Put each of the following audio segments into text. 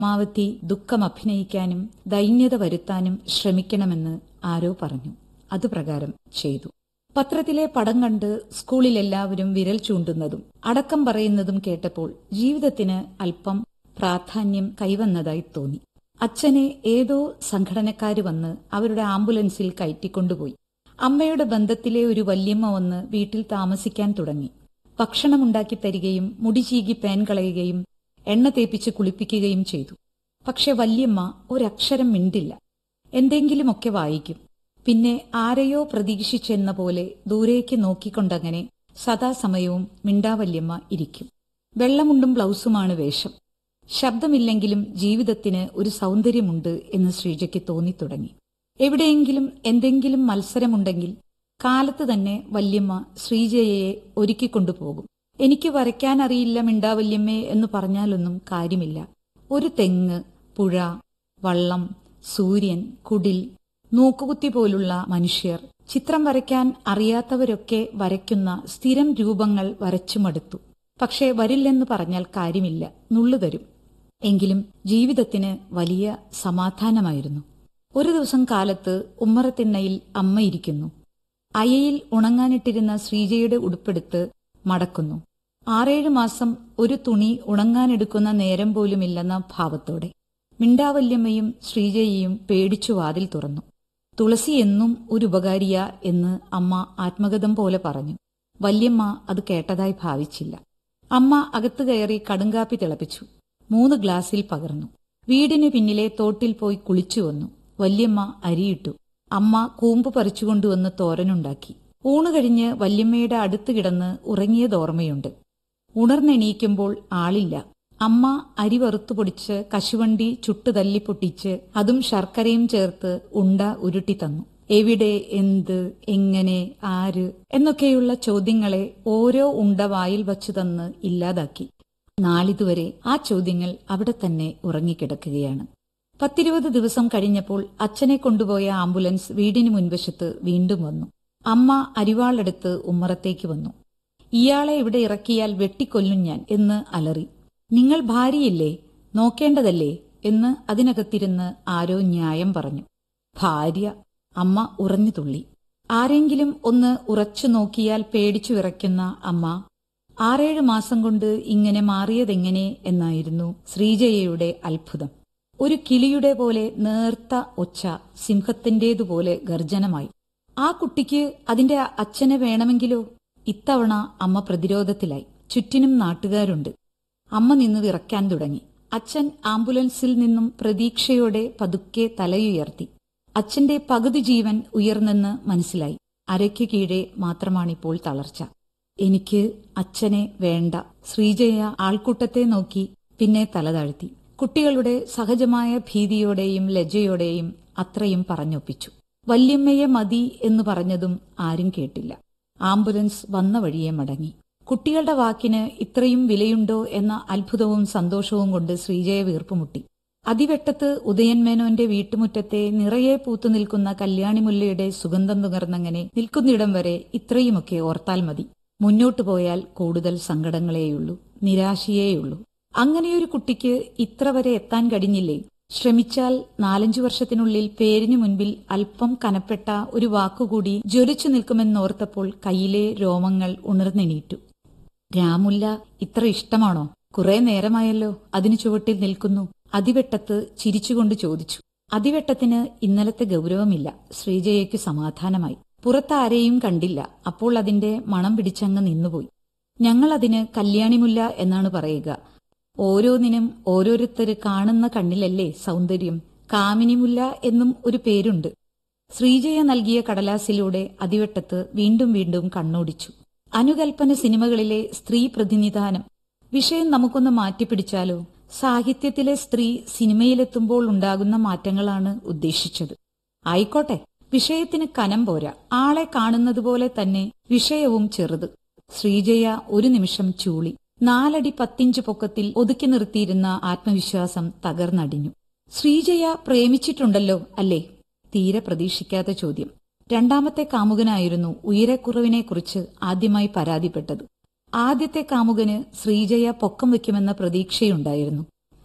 മാവത്തി ദുഃഖം അഭിനയിക്കാനും ദൈന്യത വരുത്താനും ശ്രമിക്കണമെന്ന് ആരോ പറഞ്ഞു അതുപ്രകാരം ചെയ്തു പത്രത്തിലെ പടം കണ്ട് സ്കൂളിൽ എല്ലാവരും വിരൽ ചൂണ്ടുന്നതും അടക്കം പറയുന്നതും കേട്ടപ്പോൾ ജീവിതത്തിന് അല്പം പ്രാധാന്യം കൈവന്നതായി തോന്നി അച്ഛനെ ഏതോ സംഘടനക്കാര് വന്ന് അവരുടെ ആംബുലൻസിൽ കയറ്റിക്കൊണ്ടുപോയി അമ്മയുടെ ബന്ധത്തിലെ ഒരു വല്യമ്മ വന്ന് വീട്ടിൽ താമസിക്കാൻ തുടങ്ങി ഭക്ഷണമുണ്ടാക്കി തരികയും മുടി ചീകി പേൻ കളയുകയും എണ്ണ തേപ്പിച്ച് കുളിപ്പിക്കുകയും ചെയ്തു പക്ഷെ വല്യമ്മ ഒരക്ഷരം മിണ്ടില്ല എന്തെങ്കിലുമൊക്കെ വായിക്കും പിന്നെ ആരെയോ പ്രതീക്ഷിച്ചെന്ന പോലെ ദൂരേക്ക് നോക്കിക്കൊണ്ടങ്ങനെ സദാസമയവും മിണ്ടാവല്യമ്മ ഇരിക്കും വെള്ളമുണ്ടും ബ്ലൗസുമാണ് വേഷം ശബ്ദമില്ലെങ്കിലും ജീവിതത്തിന് ഒരു സൗന്ദര്യമുണ്ട് എന്ന് ശ്രീജയ്ക്ക് തോന്നിത്തുടങ്ങി എവിടെയെങ്കിലും എന്തെങ്കിലും മത്സരമുണ്ടെങ്കിൽ കാലത്ത് തന്നെ വല്യമ്മ ശ്രീജയയെ ഒരുക്കിക്കൊണ്ടുപോകും എനിക്ക് വരയ്ക്കാനറിയില്ല മിണ്ടാവല്യമ്മേ എന്ന് പറഞ്ഞാലൊന്നും കാര്യമില്ല ഒരു തെങ്ങ് പുഴ വള്ളം സൂര്യൻ കുടിൽ നോക്കുകുത്തി പോലുള്ള മനുഷ്യർ ചിത്രം വരയ്ക്കാൻ അറിയാത്തവരൊക്കെ വരയ്ക്കുന്ന സ്ഥിരം രൂപങ്ങൾ വരച്ചുമടുത്തു പക്ഷേ വരില്ലെന്ന് പറഞ്ഞാൽ കാര്യമില്ല നുള്ളുതരും എങ്കിലും ജീവിതത്തിന് വലിയ സമാധാനമായിരുന്നു ഒരു ദിവസം കാലത്ത് ഉമ്മറത്തിണ്ണയിൽ അമ്മ ഇരിക്കുന്നു അയയിൽ ഉണങ്ങാനിട്ടിരുന്ന ശ്രീജയുടെ ഉടുപ്പെടുത്ത് മടക്കുന്നു ആറേഴ് മാസം ഒരു തുണി ഉണങ്ങാനെടുക്കുന്ന നേരം പോലുമില്ലെന്ന ഭാവത്തോടെ മിണ്ടാവല്യമ്മയും ശ്രീജയെയും പേടിച്ചു വാതിൽ തുറന്നു തുളസി എന്നും ഒരു ഉപകാരിയ എന്ന് അമ്മ ആത്മഗതം പോലെ പറഞ്ഞു വല്യമ്മ അത് കേട്ടതായി ഭാവിച്ചില്ല അമ്മ അകത്തു കയറി കടുങ്കാപ്പി തിളപ്പിച്ചു മൂന്ന് ഗ്ലാസ്സിൽ പകർന്നു വീടിന് പിന്നിലെ തോട്ടിൽ പോയി കുളിച്ചു വന്നു വല്യമ്മ അരിയിട്ടു അമ്മ കൂമ്പ് പറിച്ചുകൊണ്ടുവന്ന് തോരനുണ്ടാക്കി ഊണ് കഴിഞ്ഞ് വല്യമ്മയുടെ അടുത്ത് കിടന്ന് ഉറങ്ങിയതോർമ്മയുണ്ട് ഉണർന്നെണീക്കുമ്പോൾ ആളില്ല അമ്മ അരി വറുത്തു പൊടിച്ച് കശുവണ്ടി ചുട്ടു തല്ലിപ്പൊട്ടിച്ച് അതും ശർക്കരയും ചേർത്ത് ഉണ്ട ഉരുട്ടി തന്നു എവിടെ എന്ത് എങ്ങനെ ആര് എന്നൊക്കെയുള്ള ചോദ്യങ്ങളെ ഓരോ ഉണ്ട വായിൽ വച്ചു തന്ന് ഇല്ലാതാക്കി നാളിതുവരെ ആ ചോദ്യങ്ങൾ അവിടെ തന്നെ ഉറങ്ങിക്കിടക്കുകയാണ് പത്തിരുപത് ദിവസം കഴിഞ്ഞപ്പോൾ അച്ഛനെ കൊണ്ടുപോയ ആംബുലൻസ് വീടിന് മുൻവശത്ത് വീണ്ടും വന്നു അമ്മ അരിവാളെടുത്ത് ഉമ്മറത്തേക്ക് വന്നു ഇയാളെ ഇവിടെ ഇറക്കിയാൽ വെട്ടിക്കൊല്ലും ഞാൻ എന്ന് അലറി നിങ്ങൾ ഭാര്യയില്ലേ നോക്കേണ്ടതല്ലേ എന്ന് അതിനകത്തിരുന്ന് ആരോ ന്യായം പറഞ്ഞു ഭാര്യ അമ്മ ഉറഞ്ഞു തുള്ളി ആരെങ്കിലും ഒന്ന് ഉറച്ചു നോക്കിയാൽ പേടിച്ചു വിറയ്ക്കുന്ന അമ്മ ആറേഴ് മാസം കൊണ്ട് ഇങ്ങനെ മാറിയതെങ്ങനെ എന്നായിരുന്നു ശ്രീജയയുടെ അത്ഭുതം ഒരു കിളിയുടെ പോലെ നേർത്ത ഒച്ച സിംഹത്തിന്റേതുപോലെ ഗർജനമായി ആ കുട്ടിക്ക് അതിന്റെ അച്ഛനെ വേണമെങ്കിലോ ഇത്തവണ അമ്മ പ്രതിരോധത്തിലായി ചുറ്റിനും നാട്ടുകാരുണ്ട് അമ്മ നിന്ന് വിറയ്ക്കാൻ തുടങ്ങി അച്ഛൻ ആംബുലൻസിൽ നിന്നും പ്രതീക്ഷയോടെ പതുക്കെ തലയുയർത്തി അച്ഛന്റെ പകുതി ജീവൻ ഉയർന്നെന്ന് മനസ്സിലായി അരയ്ക്ക് കീഴെ മാത്രമാണിപ്പോൾ തളർച്ച എനിക്ക് അച്ഛനെ വേണ്ട ശ്രീജയ ആൾക്കൂട്ടത്തെ നോക്കി പിന്നെ തലതാഴ്ത്തി കുട്ടികളുടെ സഹജമായ ഭീതിയോടെയും ലജ്ജയോടെയും അത്രയും പറഞ്ഞൊപ്പിച്ചു വല്യമ്മയെ മതി എന്ന് പറഞ്ഞതും ആരും കേട്ടില്ല ആംബുലൻസ് വന്ന വഴിയെ മടങ്ങി കുട്ടികളുടെ വാക്കിന് ഇത്രയും വിലയുണ്ടോ എന്ന അത്ഭുതവും സന്തോഷവും കൊണ്ട് ശ്രീജയ വീർപ്പുമുട്ടി അതിവെട്ടത്ത് ഉദയൻ മേനോന്റെ വീട്ടുമുറ്റത്തെ നിറയെ പൂത്തു നിൽക്കുന്ന കല്യാണിമുല്ലയുടെ സുഗന്ധം നുകർന്നങ്ങനെ നിൽക്കുന്നിടം വരെ ഇത്രയുമൊക്കെ ഓർത്താൽ മതി മുന്നോട്ടു പോയാൽ കൂടുതൽ സങ്കടങ്ങളേയുള്ളൂ നിരാശയേയുള്ളൂ അങ്ങനെയൊരു കുട്ടിക്ക് ഇത്ര വരെ എത്താൻ കഴിഞ്ഞില്ലേ ശ്രമിച്ചാൽ നാലഞ്ചു വർഷത്തിനുള്ളിൽ പേരിനു മുൻപിൽ അല്പം കനപ്പെട്ട ഒരു വാക്കുകൂടി ജ്വലിച്ചു നിൽക്കുമെന്നോർത്തപ്പോൾ കയ്യിലെ രോമങ്ങൾ ഉണർന്നെണീറ്റു രാമുല്ല ഇത്ര ഇഷ്ടമാണോ കുറെ നേരമായല്ലോ അതിനു ചുവട്ടിൽ നിൽക്കുന്നു അതിവെട്ടത്ത് ചിരിച്ചുകൊണ്ട് ചോദിച്ചു അതിവെട്ടത്തിന് ഇന്നലത്തെ ഗൗരവമില്ല ശ്രീജയയ്ക്ക് സമാധാനമായി പുറത്താരെയും കണ്ടില്ല അപ്പോൾ അതിന്റെ മണം പിടിച്ചങ്ങ് നിന്നുപോയി ഞങ്ങളതിന് കല്യാണിമുല്ല എന്നാണ് പറയുക ഓരോന്നിനും ഓരോരുത്തര് കാണുന്ന കണ്ണിലല്ലേ സൗന്ദര്യം കാമിനിമുല്ല എന്നും ഒരു പേരുണ്ട് ശ്രീജയ നൽകിയ കടലാസിലൂടെ അതിവെട്ടത്ത് വീണ്ടും വീണ്ടും കണ്ണോടിച്ചു അനുകൽപ്പന സിനിമകളിലെ സ്ത്രീ പ്രതിനിധാനം വിഷയം നമുക്കൊന്ന് മാറ്റിപ്പിടിച്ചാലോ സാഹിത്യത്തിലെ സ്ത്രീ സിനിമയിലെത്തുമ്പോൾ ഉണ്ടാകുന്ന മാറ്റങ്ങളാണ് ഉദ്ദേശിച്ചത് ആയിക്കോട്ടെ വിഷയത്തിന് കനം പോരാ ആളെ കാണുന്നതുപോലെ തന്നെ വിഷയവും ചെറുത് ശ്രീജയ ഒരു നിമിഷം ചൂളി നാലടി പത്തിഞ്ച് പൊക്കത്തിൽ ഒതുക്കി നിർത്തിയിരുന്ന ആത്മവിശ്വാസം തകർന്നടിഞ്ഞു ശ്രീജയ പ്രേമിച്ചിട്ടുണ്ടല്ലോ അല്ലേ തീരെ പ്രതീക്ഷിക്കാത്ത ചോദ്യം രണ്ടാമത്തെ കാമുകനായിരുന്നു ഉയരക്കുറവിനെക്കുറിച്ച് ആദ്യമായി പരാതിപ്പെട്ടത് ആദ്യത്തെ കാമുകന് ശ്രീജയ പൊക്കം വയ്ക്കുമെന്ന പ്രതീക്ഷയുണ്ടായിരുന്നു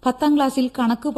പത്താം ക്ലാസ്സിൽ കണക്ക്